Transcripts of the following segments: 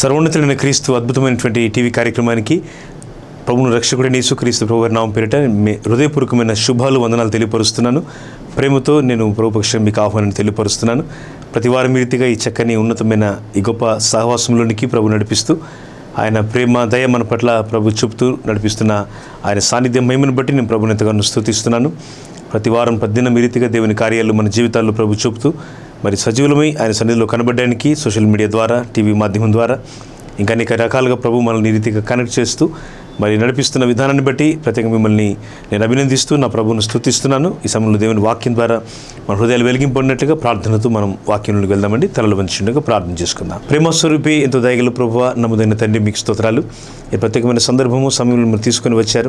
సర్వోన్నతులైన క్రీస్తు అద్భుతమైనటువంటి టీవీ కార్యక్రమానికి ప్రభును రక్షకుడైన యేసుక్రీస్తు ప్రభు వారి నామం పేరిట మీ హృదయపూర్వకమైన శుభాలు వందనాలు తెలియపరుస్తున్నాను ప్రేమతో నేను ప్రభుపక్షం మీకు ఆహ్వానం తెలియపరుస్తున్నాను ప్రతి వారం ఈ రీతిగా ఈ చక్కని ఉన్నతమైన ఈ గొప్ప సహవాసంలోనికి ప్రభు నడిపిస్తూ ఆయన ప్రేమ దయ మన పట్ల ప్రభు చూపుతూ నడిపిస్తున్న ఆయన సాన్నిధ్యం మహిమను బట్టి నేను ప్రభుని ఎంతగానో స్తుతిస్తున్నాను ప్రతి వారం పద్దెనిమిది ఈ రీతిగా దేవుని కార్యాలు మన జీవితాల్లో ప్రభు చూపుతూ మరి సజీవులమై ఆయన సన్నిధిలో కనబడడానికి సోషల్ మీడియా ద్వారా టీవీ మాధ్యమం ద్వారా ఇంకా అనేక రకాలుగా ప్రభు మనల్ని ఈ రీతిగా కనెక్ట్ చేస్తూ మరి నడిపిస్తున్న విధానాన్ని బట్టి ప్రత్యేకంగా మిమ్మల్ని నేను అభినందిస్తూ నా ప్రభువును స్తుతిస్తున్నాను ఈ సమయంలో దేవుని వాక్యం ద్వారా మన హృదయాలు వెలిగింపడినట్టుగా ప్రార్థనతో మనం వాక్యంలోకి వెళ్దామండి తలలు వంచుండగా ప్రార్థన చేసుకుందాం ప్రేమస్వరూపి ఎంతో దయగల ప్రభు నమ్మదైన తండ్రి మీకు స్తోత్రాలు ఈ ప్రత్యేకమైన సందర్భము సమయంలో మీరు తీసుకొని వచ్చారు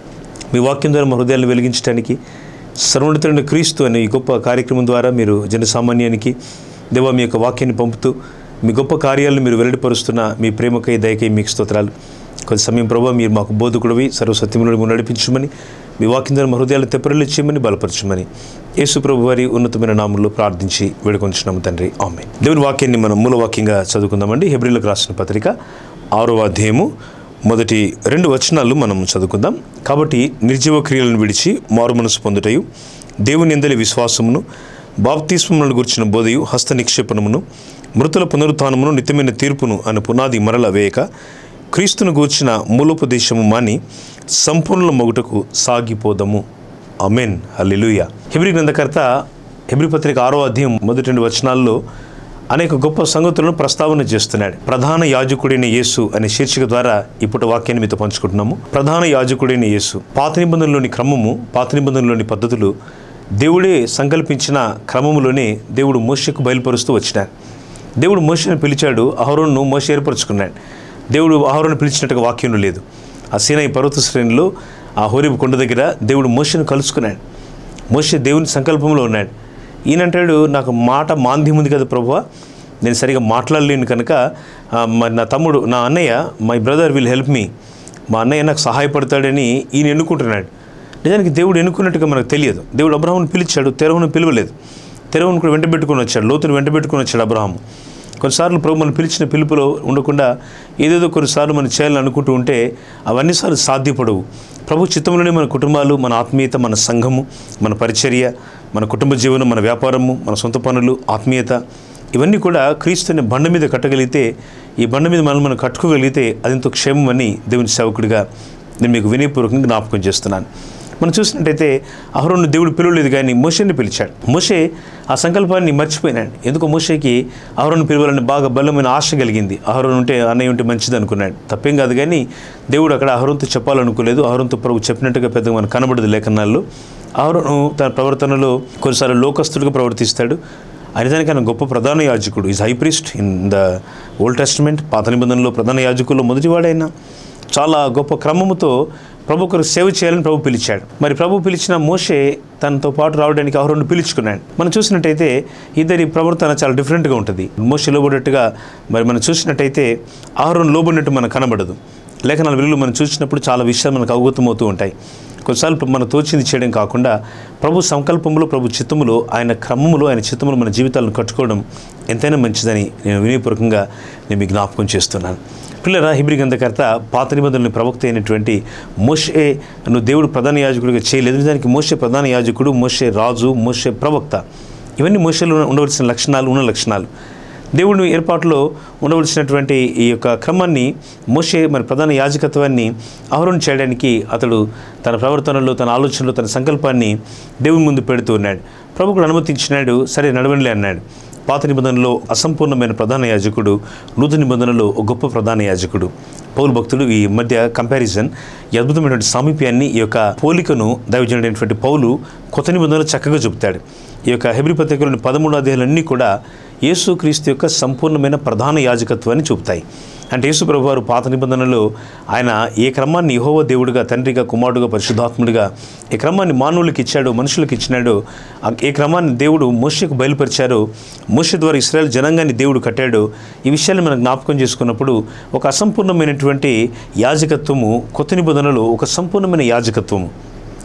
మీ వాక్యం ద్వారా మా హృదయాలను వెలిగించడానికి సర్వోన్నతుడైన క్రీస్తు అనే ఈ గొప్ప కార్యక్రమం ద్వారా మీరు జనసామాన్యానికి దేవ మీ యొక్క వాక్యాన్ని పంపుతూ మీ గొప్ప కార్యాలను మీరు వెల్లడిపరుస్తున్న మీ ప్రేమకై దయకై మీకు స్తోత్రాలు కొద్ది సమయం ప్రభావ మీరు మాకు బోధకుడివి సర్వసత్యములను మీరు నడిపించమని మీ వాక్యం ద్వారా మా హృదయాలను తెప్పరలు చేయమని బలపరచమని యేసు ప్రభు వారి ఉన్నతమైన నామంలో ప్రార్థించి వేడుకొంచున్నాము తండ్రి ఆమె దేవుని వాక్యాన్ని మనం మూల వాక్యంగా చదువుకుందామండి హెబ్రిలకు రాసిన పత్రిక ఆరవ అధ్యాయము మొదటి రెండు వచనాలు మనం చదువుకుందాం కాబట్టి నిర్జీవ క్రియలను విడిచి మారు మనసు పొందుటయు దేవుని ఎందలి విశ్వాసమును బాప్తిస్మములను గురించిన బోధయు హస్త నిక్షేపణమును మృతుల పునరుత్నమును నిత్యమైన తీర్పును అనే పునాది మరల వేయక క్రీస్తును గూర్చిన మూలోపదేశము మాని సంపూర్ణ మొగుటకు సాగిపోదము అమెన్ హల్లెలూయ హెబ్రి గ్రంథకర్త హెబ్రి పత్రిక ఆరో అధ్యాయం మొదటి రెండు వచనాల్లో అనేక గొప్ప సంగతులను ప్రస్తావన చేస్తున్నాడు ప్రధాన యాజకుడైన యేసు అనే శీర్షిక ద్వారా ఇప్పుడు వాక్యాన్ని మీతో పంచుకుంటున్నాము ప్రధాన యాజకుడైన యేసు పాత నిబంధనలోని క్రమము పాత నిబంధనలోని పద్ధతులు దేవుడే సంకల్పించిన క్రమములోనే దేవుడు మోషకు బయలుపరుస్తూ వచ్చినాడు దేవుడు మోషను పిలిచాడు అహరోన్ను మోష ఏర్పరచుకున్నాడు దేవుడు అహరోను పిలిచినట్టుగా వాక్యంలో లేదు ఆ సీనై పర్వత శ్రేణిలో ఆ హోరేబు కొండ దగ్గర దేవుడు మోషను కలుసుకున్నాడు మోషే దేవుని సంకల్పంలో ఉన్నాడు ఈయనంటాడు నాకు మాట మాంద్యం ఉంది కదా ప్రభువా నేను సరిగా మాట్లాడలేను కనుక ఆ, మరి నా తమ్ముడు నా అన్నయ్య my brother will help me మా అన్నయ్య నాకు సహాయపడతాడని ఈయన ఎన్నుకుంటున్నాడు నిజానికి దేవుడు ఎన్నుకున్నట్టుగా మనకు తెలియదు దేవుడు అబ్రహామును పిలిచాడు తెరవును పిలవలేదు తెరవును కూడా వెంట పెట్టుకొని వచ్చాడు లోతును వెంట పెట్టుకొని వచ్చాడు అబ్రహాము కొన్నిసార్లు ప్రభు మనం పిలిచిన పిలుపులో ఉండకుండా ఏదేదో కొన్నిసార్లు మనం చేయాలని అనుకుంటూ ఉంటే అవన్నీసార్లు సాధ్యపడవు ప్రభు చిత్తంలోనే మన కుటుంబాలు మన ఆత్మీయత మన సంఘము మన పరిచర్య మన కుటుంబ జీవనం మన వ్యాపారము మన సొంత పనులు ఆత్మీయత ఇవన్నీ కూడా క్రీస్తుని బండ మీద కట్టగలిగితే ఈ బండ మీద మనం మనం కట్టుకోగలిగితే అది ఎంతో క్షేమం అని దేవుని సేవకుడిగా నేను మీకు వినయపూర్వకంగా జ్ఞాపకం చేస్తున్నాను మనం చూసినట్టయితే అహరోను దేవుడు పిలవలేదు కానీ మోషేని పిలిచాడు మోషే ఆ సంకల్పాన్ని మర్చిపోయినాడు ఎందుకో మోషేకి అహరోను పిలవాలని బాగా బలమైన ఆశ కలిగింది అహరోను ఉంటే అన్నయ్య ఉంటే మంచిది అనుకున్నాడు తప్పేం కాదు కానీ దేవుడు అక్కడ అహరోన్తో చెప్పాలనుకోలేదు అహరోన్తో ప్రభు చెప్పినట్టుగా పెద్దగా మనకు కనబడదు లేఖనాల్లో అహరోను తన ప్రవర్తనలో కొన్నిసార్లు లోకస్తుడిగా ప్రవర్తిస్తాడు ఆయన దానికి ఆయన గొప్ప ప్రధాన యాజకుడు is high priest in the old testament పాత నిబంధనలో ప్రధాన యాజకుల్లో మొదటివాడైనా చాలా గొప్ప క్రమముతో ప్రభు కొరకు సేవ చేయాలని ప్రభు పిలిచాడు మరి ప్రభు పిలిచిన మోషే తనతో పాటు రావడానికి అహరోను పిలుచుకున్నాడు మనం చూసినట్టయితే ఇద్దరి ప్రవర్తన చాలా డిఫరెంట్గా ఉంటుంది మోషే లోబడినట్టుగా మరి మనం చూసినట్టయితే అహరోను లోబడినట్టు మనకు కనబడదు లేఖనాల విలువలు మనం చూసినప్పుడు చాలా విషయాలు మనకు అవగతమవుతూ ఉంటాయి కొన్నిసార్లు మనం తోచింది చేయడం కాకుండా ప్రభు సంకల్పంలో ప్రభు చిత్తములో ఆయన క్రమములో ఆయన చిత్తములో మన జీవితాలను కట్టుకోవడం ఎంతైనా మంచిదని నేను వినయపూర్వకంగా నేను మీకు జ్ఞాపకం చేస్తున్నాను పిల్లరా హిబ్రి గ్రంథకర్త పాత నిబంధనలు ప్రవక్త అయినటువంటి మోషే నువ్వు దేవుడు ప్రధాన యాజకుడిగా చేయలేదు నిజానికి మోషే ప్రధాన యాజకుడు మోషే రాజు మోషే ప్రవక్త ఇవన్నీ మోషేలో ఉండవలసిన లక్షణాలు ఉన్న లక్షణాలు దేవుని ఏర్పాటులో ఉండవలసినటువంటి ఈ యొక్క క్రమాన్ని మోషే మరి ప్రధాన యాజకత్వాన్ని ఆహరణ చేయడానికి అతడు తన ప్రవర్తనలో తన ఆలోచనలో తన సంకల్పాన్ని దేవుని ముందు పెడుతూ ఉన్నాడు ప్రభు కూడా అనుమతించినాడు సరే నడవనిలే అన్నాడు పాత నిబంధనలో అసంపూర్ణమైన ప్రధాన యాజకుడు నూతన నిబంధనలో ఒక గొప్ప ప్రధాన యాజకుడు పౌరు భక్తులు ఈ మధ్య కంపారిజన్ ఈ అద్భుతమైనటువంటి సామీప్యాన్ని ఈ యొక్క పోలికను దైవజనుడైనటువంటి పౌలు కొత్త నిబంధనలు చక్కగా చెబుతాడు ఈ యొక్క హెబ్రి పత్రికలోని పదమూడు అధ్యాయులన్నీ కూడా యేసుక్రీస్తు యొక్క సంపూర్ణమైన ప్రధాన యాజకత్వాన్ని చూపుతాయి అంటే యేసు ప్రభు వారు పాత నిబంధనలో ఆయన ఏ క్రమాన్ని యహోవ దేవుడిగా తండ్రిగా కుమారుడుగా పరిశుద్ధాత్ముడిగా ఏ క్రమాన్ని మానవులకు ఇచ్చాడో మనుషులకు ఇచ్చినాడో ఆ ఏ క్రమాన్ని దేవుడు మోషకు బయలుపరిచారో మోష ద్వారా ఇస్రాయల్ జనాంగాన్ని దేవుడు కట్టాడో ఈ విషయాన్ని మనం జ్ఞాపకం చేసుకున్నప్పుడు ఒక అసంపూర్ణమైనటువంటి యాజకత్వము కొత్త నిబంధనలో ఒక సంపూర్ణమైన యాజకత్వము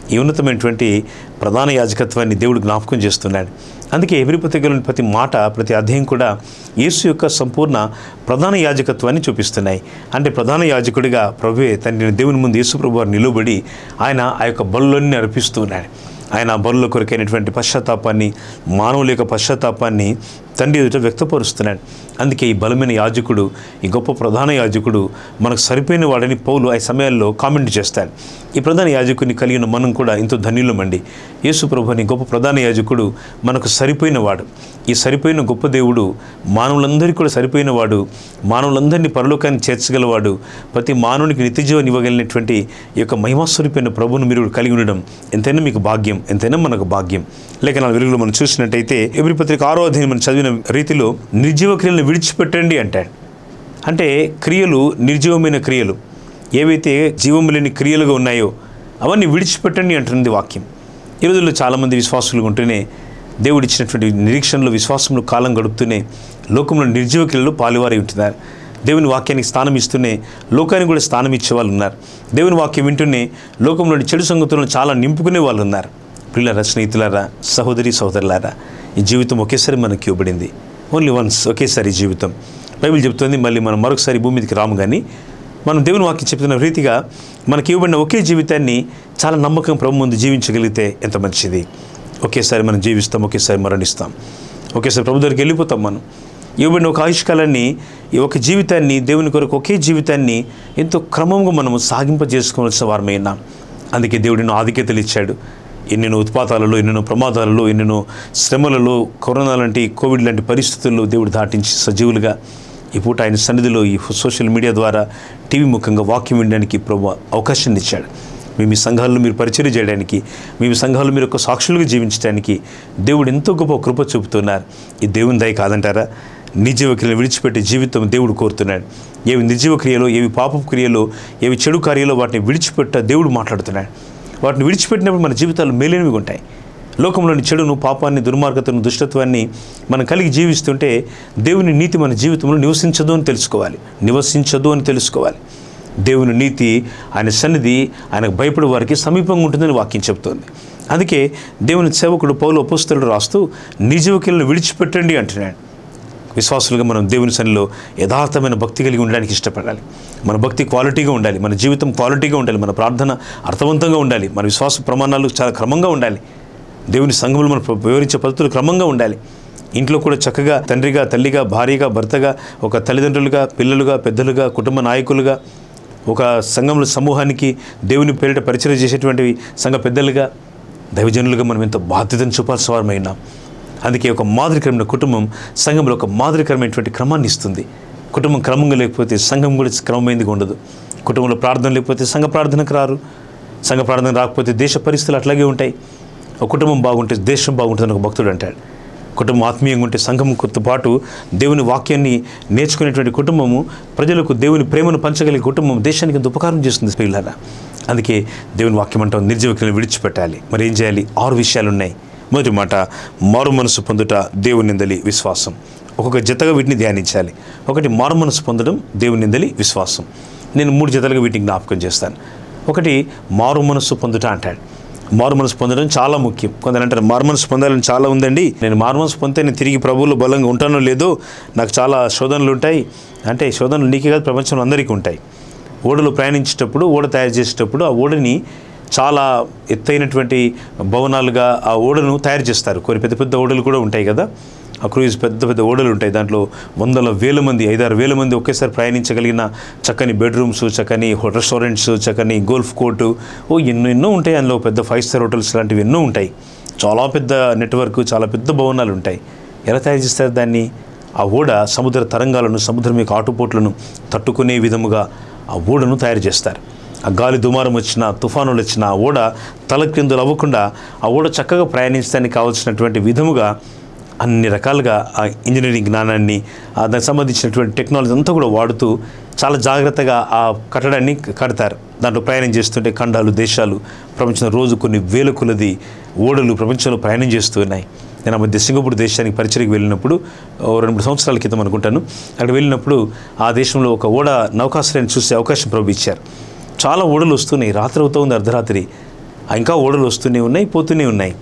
ఈ ఉన్నతమైనటువంటి ప్రధాన యాజకత్వాన్ని దేవుడు జ్ఞాపకం చేస్తున్నాడు అందుకే ఎవరి పత్రికలోని ప్రతి మాట ప్రతి అధ్యాయం కూడా యేసు యొక్క సంపూర్ణ ప్రధాన యాజకత్వాన్ని చూపిస్తున్నాయి అంటే ప్రధాన యాజకుడిగా ప్రభువే తండ్రిని దేవుని ముందు యేసు ప్రభు వారు నిలువబడి ఆయన ఆ యొక్క బలులన్నీ అర్పిస్తూ ఉన్నాడు ఆయన ఆ బలుల కొరకైనటువంటి పశ్చాత్తాపాన్ని మానవుల యొక్క పశ్చాత్తాపాన్ని తండ్రి ఎదుట వ్యక్తపరుస్తున్నాడు అందుకే ఈ బలమైన యాజకుడు ఈ గొప్ప ప్రధాన యాజకుడు మనకు సరిపోయిన వాడని పౌలు ఆ సమయాల్లో కామెంట్ చేస్తాడు ఈ ప్రధాన యాజకుడిని కలిగిన మనం కూడా ఎంతో ధన్యులమండి యేసు ప్రభు అని గొప్ప ప్రధాన యాజకుడు మనకు సరిపోయిన వాడు ఈ సరిపోయిన గొప్ప దేవుడు మానవులందరికీ కూడా సరిపోయిన వాడు మానవులందరినీ పరలోకాన్ని చేర్చగలవాడు ప్రతి మానవునికి నిత్యజీవన్ ఇవ్వగలిగినటువంటి ఈ యొక్క మహిమాస్వరూపైన ప్రభువును మీరు కలిగి ఉండడం ఎంతైనా మీకు భాగ్యం ఎంతైనా మనకు భాగ్యం లేక నా వెలుగులో మనం చూసినట్టయితే ఎవరి పత్రిక ఆరో అధ్యాయం మనం చదివిన రీతిలో నిర్జీవ క్రియలను విడిచిపెట్టండి అంటాడు అంటే క్రియలు నిర్జీవమైన క్రియలు ఏవైతే జీవము లేని క్రియలుగా ఉన్నాయో అవన్నీ విడిచిపెట్టండి అంటుంది వాక్యం ఈ రోజుల్లో చాలామంది విశ్వాసులు ఉంటూనే దేవుడిచ్చినటువంటి నిరీక్షణలో విశ్వాసంలో కాలం గడుపుతూనే లోకంలో నిర్జీవ క్రియలు పాలువారి ఉంటున్నారు దేవుని వాక్యానికి స్థానం ఇస్తూనే లోకానికి కూడా స్థానం ఇచ్చే వాళ్ళు ఉన్నారు దేవుని వాక్యం వింటూనే లోకంలోని చెడు సంగతులను చాలా నింపుకునే వాళ్ళు ఉన్నారు పిల్లల స్నేహితులారా సహోదరి సహోదరులారా ఈ జీవితం ఒకేసారి మనకి ఇవ్వబడింది ఓన్లీ వన్స్ ఒకేసారి ఈ జీవితం బైబిల్ చెప్తుంది మళ్ళీ మనం మరొకసారి భూమి మీదకి రాము కానీ మనం దేవుని వాక్యం చెప్తున్న రీతిగా మనకి ఇవ్వబడిన ఒకే జీవితాన్ని చాలా నమ్మకం ప్రభు ముందు జీవించగలిగితే ఎంత మంచిది ఒకేసారి మనం జీవిస్తాం ఒకేసారి మరణిస్తాం ఒకేసారి ప్రభు దగ్గరికి వెళ్ళిపోతాం మనం ఇవ్వబడిన ఒక ఆయుష్కాలాన్ని ఈ ఒక జీవితాన్ని దేవుని కొరకు ఒకే జీవితాన్ని ఎంతో క్రమంగా మనము సాగింపజేసుకోవాల్సిన వారమైనా అందుకే దేవుడు ఎన్నో ఆధిక్యతలు ఇచ్చాడు ఎన్నెన్నో ఉత్పాతాలలో ఎన్నెన్నో ప్రమాదాలలో ఎన్నెన్నో శ్రమలలో కరోనా లాంటి కోవిడ్ లాంటి పరిస్థితుల్లో దేవుడు దాటించి సజీవులుగా ఈ పూట ఆయన సన్నిధిలో ఈ సోషల్ మీడియా ద్వారా టీవీ ముఖంగా వాక్యం వినడానికి ప్రభు అవకాశం ఇచ్చాడు మీ మీ సంఘాల్లో మీరు పరిచయం చేయడానికి మీ మీ సంఘాల్లో మీరు ఒక సాక్షులుగా జీవించడానికి దేవుడు ఎంతో గొప్ప కృప చూపుతున్నారు ఈ దేవుని దయ కాదంటారా నిర్జీవ క్రియలు విడిచిపెట్టే జీవితం దేవుడు కోరుతున్నాడు ఏవి నిర్జీవ క్రియలో ఏవి పాపపు క్రియలో ఏవి చెడు కార్యాలో వాటిని విడిచిపెట్ట దేవుడు మాట్లాడుతున్నాడు వాటిని విడిచిపెట్టినప్పుడు మన జీవితాలు మేలేనివి ఉంటాయి లోకంలోని చెడును పాపాన్ని దుర్మార్గతను దుష్టత్వాన్ని మనం కలిగి జీవిస్తుంటే దేవుని నీతి మన జీవితంలో నివసించదు అని తెలుసుకోవాలి నివసించదు అని తెలుసుకోవాలి దేవుని నీతి ఆయన సన్నిధి ఆయనకు భయపడే వారికి సమీపంగా ఉంటుందని వాక్యం చెప్తోంది అందుకే దేవుని సేవకుడు పౌలు అపుస్తలుడు రాస్తూ నిజవకిలను విడిచిపెట్టండి అంటున్నాడు విశ్వాసులుగా మనం దేవుని సన్నిలో యథార్థమైన భక్తి కలిగి ఉండడానికి ఇష్టపడాలి మన భక్తి క్వాలిటీగా ఉండాలి మన జీవితం క్వాలిటీగా ఉండాలి మన ప్రార్థన అర్థవంతంగా ఉండాలి మన విశ్వాస ప్రమాణాలు చాలా క్రమంగా ఉండాలి దేవుని సంఘములు మనం వివరించే పద్ధతులు క్రమంగా ఉండాలి ఇంట్లో కూడా చక్కగా తండ్రిగా తల్లిగా భార్యగా భర్తగా ఒక తల్లిదండ్రులుగా పిల్లలుగా పెద్దలుగా కుటుంబ నాయకులుగా ఒక సంఘంలో సమూహానికి దేవుని పేరిట పరిచయం చేసేటువంటి సంఘ పెద్దలుగా దైవజనులుగా మనం ఎంతో బాధ్యతను చూపాల్సిన వారమైనా అందుకే ఒక మాదిరికరమైన కుటుంబం సంఘంలో ఒక మాదిరికరమైనటువంటి క్రమాన్ని ఇస్తుంది కుటుంబం క్రమంగా లేకపోతే సంఘం కూడా క్రమమైందిగా ఉండదు కుటుంబంలో ప్రార్థన లేకపోతే సంఘ ప్రార్థనకు రారు సంఘ ప్రార్థన రాకపోతే దేశ పరిస్థితులు అట్లాగే ఉంటాయి ఒక కుటుంబం బాగుంటే దేశం బాగుంటుందని ఒక భక్తుడు అంటాడు కుటుంబం ఆత్మీయంగా ఉంటే సంఘంతో పాటు దేవుని వాక్యాన్ని నేర్చుకునేటువంటి కుటుంబము ప్రజలకు దేవుని ప్రేమను పంచగలిగే కుటుంబం దేశానికి ఎంత ఉపకారం చేస్తుంది పిల్లల అందుకే దేవుని వాక్యం అంటాం నిర్జీవకులను విడిచిపెట్టాలి మరి ఏం చేయాలి ఆరు విషయాలు ఉన్నాయి మొదటి మాట మారు మనసు పొందుట దేవుని నిందలి విశ్వాసం ఒక్కొక్క జతగా వీటిని ధ్యానించాలి ఒకటి మారు మనసు పొందడం దేవుని నిందలి విశ్వాసం నేను మూడు జతలుగా వీటిని జ్ఞాపకం చేస్తాను ఒకటి మారు మనసు పొందుట అంటాడు మారు మనసు పొందడం చాలా ముఖ్యం కొందరు అంటారు మారు మనసు పొందాలని చాలా ఉందండి నేను మారు మనసు పొందితే నేను తిరిగి ప్రభువులో బలంగా ఉంటానో లేదో నాకు చాలా శోధనలు ఉంటాయి అంటే శోధనలు నీకే కాదు ప్రపంచంలో అందరికీ ఉంటాయి ఓడలు ప్రయాణించేటప్పుడు ఓడ తయారు చేసేటప్పుడు ఆ ఓడని చాలా ఎత్తైనటువంటి భవనాలుగా ఆ ఓడను తయారు చేస్తారు కొన్ని పెద్ద పెద్ద ఓడలు కూడా ఉంటాయి కదా ఆ క్రూయిజ్ పెద్ద పెద్ద ఓడలు ఉంటాయి దాంట్లో వందల వేల మంది ఐదారు వేల మంది ఒకేసారి ప్రయాణించగలిగిన చక్కని బెడ్రూమ్స్ చక్కని హో- రెస్టారెంట్స్ చక్కని గోల్ఫ్ కోర్టు ఓ ఎన్నో ఎన్నో ఉంటాయి అందులో పెద్ద ఫైవ్ స్టార్ హోటల్స్ లాంటివి ఎన్నో ఉంటాయి చాలా పెద్ద నెట్వర్క్ చాలా పెద్ద భవనాలు ఉంటాయి ఎలా తయారు చేస్తారు దాన్ని ఆ ఓడ సముద్ర తరంగాలను సముద్రం యొక్క ఆటుపోట్లను తట్టుకునే విధముగా ఆ ఓడను తయారు చేస్తారు ఆ గాలి దుమారం వచ్చినా తుఫానులు వచ్చినా ఆ ఓడ తలక్రిందులు అవ్వకుండా ఆ ఓడ చక్కగా ప్రయాణించడానికి కావాల్సినటువంటి విధముగా అన్ని రకాలుగా ఆ ఇంజనీరింగ్ జ్ఞానాన్ని ఆ దానికి సంబంధించినటువంటి టెక్నాలజీ అంతా కూడా వాడుతూ చాలా జాగ్రత్తగా ఆ కట్టడాన్ని కడతారు దాంట్లో ప్రయాణం చేస్తుంటే ఖండాలు దేశాలు ప్రపంచంలో రోజు కొన్ని వేల కొలది ఓడలు ప్రపంచంలో ప్రయాణం చేస్తూ ఉన్నాయి నేను ఆ మధ్య సింగపూర్ దేశానికి పరిచయకి వెళ్ళినప్పుడు ఓ రెండు మూడు సంవత్సరాల క్రితం అనుకుంటాను అక్కడ వెళ్ళినప్పుడు ఆ దేశంలో ఒక ఓడ నౌకాశ్రయాన్ని చూసే అవకాశం ప్రభు ఇచ్చారు చాలా ఓడలు వస్తున్నాయి రాత్రి అవుతూ ఉంది అర్ధరాత్రి ఆ ఇంకా ఓడలు వస్తూనే ఉన్నాయి పోతూనే ఉన్నాయి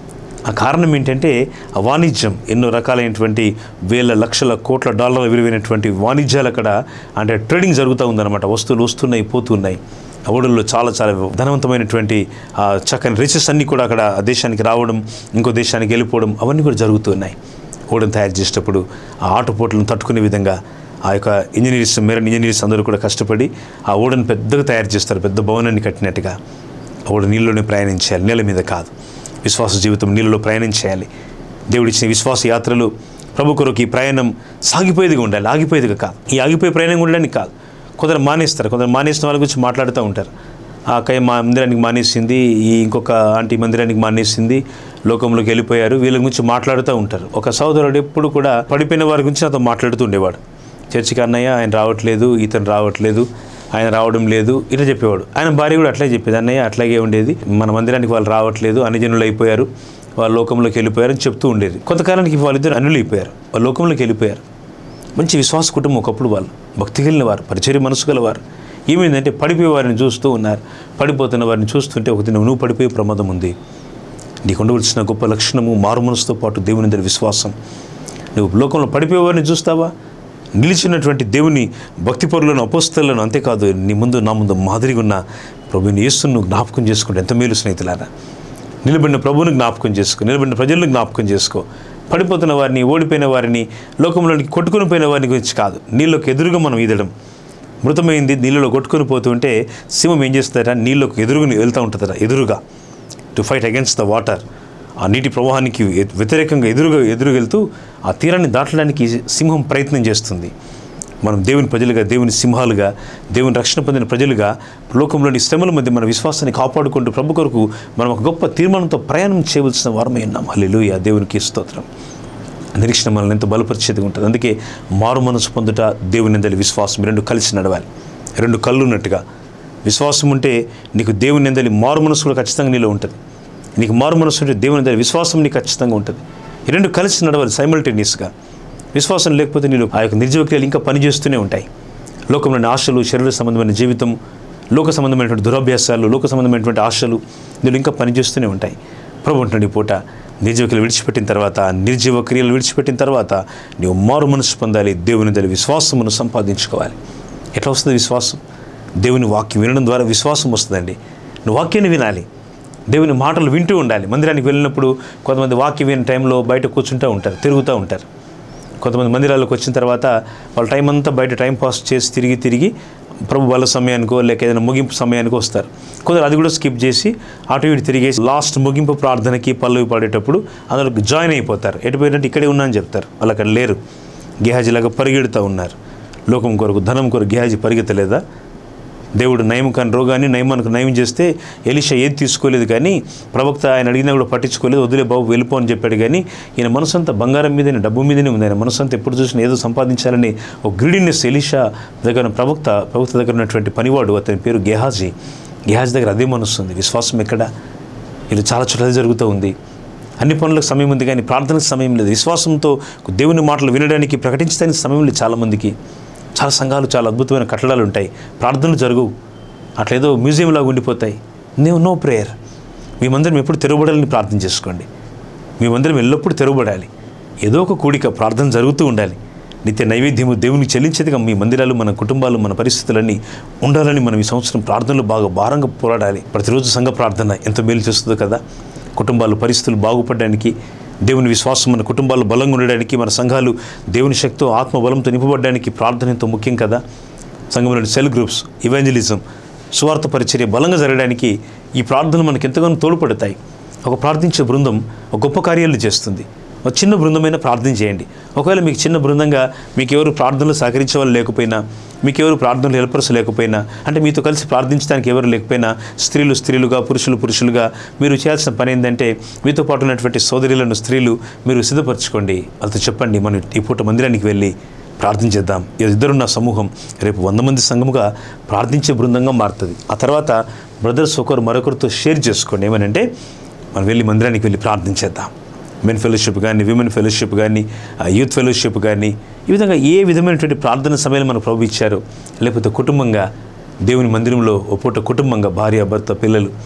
ఆ కారణం ఏంటంటే ఆ వాణిజ్యం ఎన్నో రకాలైనటువంటి వేల లక్షల కోట్ల డాలర్ల విలువైనటువంటి వాణిజ్యాలు అక్కడ అంటే ట్రేడింగ్ జరుగుతూ ఉందన్నమాట వస్తువులు వస్తున్నాయి పోతున్నాయి ఆ ఓడల్లో చాలా చాలా ధనవంతమైనటువంటి ఆ చక్కని రిచెస్ అన్నీ కూడా అక్కడ ఆ దేశానికి రావడం ఇంకో దేశానికి వెళ్ళిపోవడం అవన్నీ కూడా జరుగుతున్నాయి ఓడను తయారు చేసేటప్పుడు ఆ ఆటుపోట్లను తట్టుకునే విధంగా ఆ యొక్క ఇంజనీర్స్ మెరైన్ ఇంజనీర్స్ అందరూ కూడా కష్టపడి ఆ ఓడను పెద్దగా తయారు చేస్తారు పెద్ద భవనాన్ని కట్టినట్టుగా ఆ ఓడ నీళ్ళలోనే ప్రయాణించాలి నేల మీద కాదు విశ్వాస జీవితం నీళ్ళలో ప్రయాణం చేయాలి దేవుడిచ్చిన విశ్వాస యాత్రలు ప్రభు కొరకు ఈ ప్రయాణం సాగిపోయేదిగా ఉండాలి ఆగిపోయేదిగా కాదు ఈ ఆగిపోయే ప్రయాణం ఉండడానికి కాదు కొందరు మానేస్తారు కొందరు మానేసిన వాళ్ళ గురించి మాట్లాడుతూ ఉంటారు ఆ అక్కయ్య మా మందిరానికి మానేసింది ఈ ఇంకొక ఆంటీ మందిరానికి మానేసింది లోకంలోకి వెళ్ళిపోయారు వీళ్ళ గురించి మాట్లాడుతూ ఉంటారు ఒక సోదరుడు ఎప్పుడు కూడా పడిపోయిన వారి గురించి నాతో మాట్లాడుతూ ఉండేవాడు చర్చికి అన్నయ్య ఆయన రావట్లేదు ఇతను రావట్లేదు ఆయన రావడం లేదు ఇట్లా చెప్పేవాడు ఆయన భార్య కూడా అట్లే చెప్పేది అన్నయ్య అట్లాగే ఉండేది మన మందిరానికి వాళ్ళు రావట్లేదు అన్యజనులు అయిపోయారు వాళ్ళు లోకంలోకి వెళ్ళిపోయారు అని చెప్తూ ఉండేది కొంతకాలానికి వాళ్ళిద్దరు అన్నులు అయిపోయారు వాళ్ళు లోకంలోకి వెళ్ళిపోయారు మంచి విశ్వాస కుటుంబం ఒకప్పుడు వాళ్ళు భక్తి కలిగిన వారు పరిచర్య మనసు గలవారు ఏమైందంటే పడిపోయే వారిని చూస్తూ ఉన్నారు పడిపోతున్న వారిని చూస్తుంటే ఒక దినం నువ్వు పడిపోయే ప్రమాదం ఉంది నీకు ఉండవలసిన గొప్ప లక్షణము మారు మనసుతో పాటు దేవుని దగ్గర విశ్వాసం నువ్వు లోకంలో పడిపోయే వారిని చూస్తావా నిలిచినటువంటి దేవుని భక్తి పరులను అపోస్తలను అంతేకాదు నీ ముందు నా ముందు మాదిరిగా ఉన్న ప్రభుని యేసును జ్ఞాపకం చేసుకుంటే ఎంత మేలు స్నేహితులారా నిలబడిన ప్రభువుని జ్ఞాపకం చేసుకో నిలబడిన ప్రజలను జ్ఞాపకం చేసుకో పడిపోతున్న వారిని ఓడిపోయిన వారిని లోకంలోనికి కొట్టుకుని పోయిన వారిని గురించి కాదు నీళ్ళకి ఎదురుగా మనం ఈదడం మృతమైంది నీళ్ళలో కొట్టుకొని పోతుంటే సింహం ఏం చేస్తుందట నీళ్ళకి ఎదురుగా వెళ్తూ ఉంటుందట ఎదురుగా to fight against the water ఆ నీటి ప్రవాహానికి ఎ- వ్యతిరేకంగా ఎదురుగా ఎదురుగెళ్తూ ఆ తీరాన్ని దాటడానికి సింహం ప్రయత్నం చేస్తుంది మనం దేవుని ప్రజలుగా దేవుని సింహాలుగా దేవుని రక్షణ పొందిన ప్రజలుగా లోకంలోని శ్రమల మధ్య మన విశ్వాసాన్ని కాపాడుకుంటూ ప్రభు కొరకు మనం ఒక గొప్ప తీర్మానంతో ప్రయాణం చేయవలసిన వారమై ఉన్నాం హల్లెలూయా దేవునికి స్తోత్రం నిరీక్షణ మనల్ని ఎంతో బలపరిచేది ఉంటుంది అందుకే మారు మనసు పొందుట దేవుని నిందలి విశ్వాసం ఈ రెండు కలిసి నడవాలి రెండు కళ్ళు ఉన్నట్టుగా విశ్వాసం ఉంటే నీకు దేవుని నిందలి మారు మనసు కూడా ఖచ్చితంగా నీలో ఉంటుంది నీకు మారు మనసు ఉంటే దేవుని నిందలి విశ్వాసం నీకు ఖచ్చితంగా ఉంటుంది ఈ రెండు కలిసి నడవాలి సైమల్టేనియస్గా విశ్వాసం లేకపోతే నీలో ఆ యొక్క నిర్జీవ క్రియలు ఇంకా పనిచేస్తూనే ఉంటాయి లోకంలోని ఆశలు శరీర సంబంధమైన జీవితం లోక సంబంధమైనటువంటి దురభ్యాసాలు లోక సంబంధమైనటువంటి ఆశలు నీళ్ళు ఇంకా పనిచేస్తూనే ఉంటాయి ప్రభు అంటున్నాడు ఈ పూట నిర్జీవ క్రియలు విడిచిపెట్టిన తర్వాత నిర్జీవ క్రియలు విడిచిపెట్టిన తర్వాత నీవు మారు మనసు పొందాలి దేవుని తల్లి విశ్వాసమును సంపాదించుకోవాలి ఎట్లా వస్తుంది విశ్వాసం దేవుని వాక్యం వినడం ద్వారా విశ్వాసం వస్తుందండి నువ్వు వాక్యాన్ని వినాలి దేవుని మాటలు వింటూ ఉండాలి మందిరానికి వెళ్ళినప్పుడు కొంతమంది వాక్యం వినే టైంలో బయట కూర్చుంటూ ఉంటారు తిరుగుతూ ఉంటారు కొంతమంది మందిరాలకు వచ్చిన తర్వాత వాళ్ళ టైం అంతా బయట టైం పాస్ చేసి తిరిగి తిరిగి ప్రభు బల సమయానికో లేక ఏదైనా ముగింపు సమయానికో వస్తారు కొందరు అది కూడా స్కిప్ చేసి అటు ఇటు తిరిగేసి లాస్ట్ ముగింపు ప్రార్థనకి పల్లవి పాడేటప్పుడు అందులో జాయిన్ అయిపోతారు ఎటు పోయినట్టు ఇక్కడే ఉన్నా అని చెప్తారు వాళ్ళు అక్కడ లేరు గేహాజీలాగా పరిగెడుతూ ఉన్నారు లోకం కొరకు ధనం కొరకు గేహాజీ పరిగెత్తలేదా దేవుడు నయం కాని రోగాన్ని నయమానికి నయం చేస్తే ఎలిషా ఏది తీసుకోలేదు కానీ ప్రవక్త ఆయన అడిగినా కూడా పట్టించుకోలేదు వదిలే బాబు వెళ్ళిపో అని చెప్పాడు కానీ ఈయన మనసంతా బంగారం మీదనే డబ్బు మీదనే ఉంది ఆయన మనసంతా ఎప్పుడు చూసినా ఏదో సంపాదించాలని ఒక గ్రీడినెస్ ఎలిషా దగ్గర ఉన్న ప్రవక్త ప్రవక్త దగ్గర ఉన్నటువంటి పనివాడు అతని పేరు గెహాజీ గెహాజీ దగ్గర అదే మనసు ఉంది విశ్వాసం ఎక్కడ ఇది చాలా చోట్ల జరుగుతూ ఉంది అన్ని పనులకు సమయం ఉంది కానీ ప్రార్థనకు సమయం లేదు విశ్వాసంతో దేవుని మాటలు వినడానికి ప్రకటించడానికి సమయం లేదు చాలామందికి చాలా సంఘాలు చాలా అద్భుతమైన కట్టడాలు ఉంటాయి ప్రార్థనలు జరుగు అట్లేదో మ్యూజియం లాగా ఉండిపోతాయి నీవు నో ప్రేయర్ మేమందరం ఎప్పుడు తెరవబడాలని ప్రార్థన చేసుకోండి మేమందరం ఎల్లప్పుడూ తెరవబడాలి ఏదో ఒక కూడిక ప్రార్థన జరుగుతూ ఉండాలి నిత్య నైవేద్యము దేవునికి చెల్లించేదిగా మీ మందిరాలు మన కుటుంబాలు మన పరిస్థితులన్నీ ఉండాలని మనం ఈ సంవత్సరం ప్రార్థనలు బాగా భారంగా పోరాడాలి ప్రతిరోజు సంఘ ప్రార్థన ఎంత మేలు చేస్తుందో కదా కుటుంబాలు పరిస్థితులు బాగుపడడానికి దేవుని విశ్వాసం మన కుటుంబాలు బలంగా ఉండడానికి మన సంఘాలు దేవుని శక్తితో ఆత్మ బలంతో నింపబడడానికి ప్రార్థన ఎంతో ముఖ్యం కదా సంఘంలోని సెల్ గ్రూప్స్ ఇవాంజలిజం సువార్త పరిచర్య బలంగా జరగడానికి ఈ ప్రార్థనలు మనకు ఎంతగానో తోడ్పడతాయి ఒక ప్రార్థించే బృందం ఒక గొప్ప కార్యాలు చేస్తుంది ఒక చిన్న బృందమైన ప్రార్థన చేయండి ఒకవేళ మీకు చిన్న బృందంగా మీకు ఎవరు ప్రార్థనలు సహకరించే వాళ్ళు లేకపోయినా మీకు ఎవరు ప్రార్థనలు హెల్పర్స్ లేకపోయినా అంటే మీతో కలిసి ప్రార్థించడానికి ఎవరు లేకపోయినా స్త్రీలు స్త్రీలుగా పురుషులు పురుషులుగా మీరు చేయాల్సిన పని ఏంటంటే మీతో పాటు ఉన్నటువంటి సోదరులను స్త్రీలు మీరు సిద్ధపరచుకోండి వాళ్ళతో చెప్పండి మనం ఈ పూట మందిరానికి వెళ్ళి ప్రార్థించేద్దాం ఇద్దరున్న సమూహం రేపు వంద మంది సంఘముగా ప్రార్థించే బృందంగా మారుతుంది ఆ తర్వాత బ్రదర్స్ ఒకరు మరొకరితో షేర్ చేసుకోండి ఏమనంటే మనం వెళ్ళి మందిరానికి వెళ్ళి ప్రార్థించేద్దాం మెన్ ఫెలోషిప్ కానీ విమెన్ ఫెలోషిప్ కానీ యూత్ ఫెలోషిప్ కానీ ఈ విధంగా ఏ విధమైనటువంటి ప్రార్థన సమయాలు మనకు ప్రభు ఇచ్చారు లేకపోతే కుటుంబంగా దేవుని మందిరంలో ఓ పూట కుటుంబంగా భార్య భర్త పిల్లలు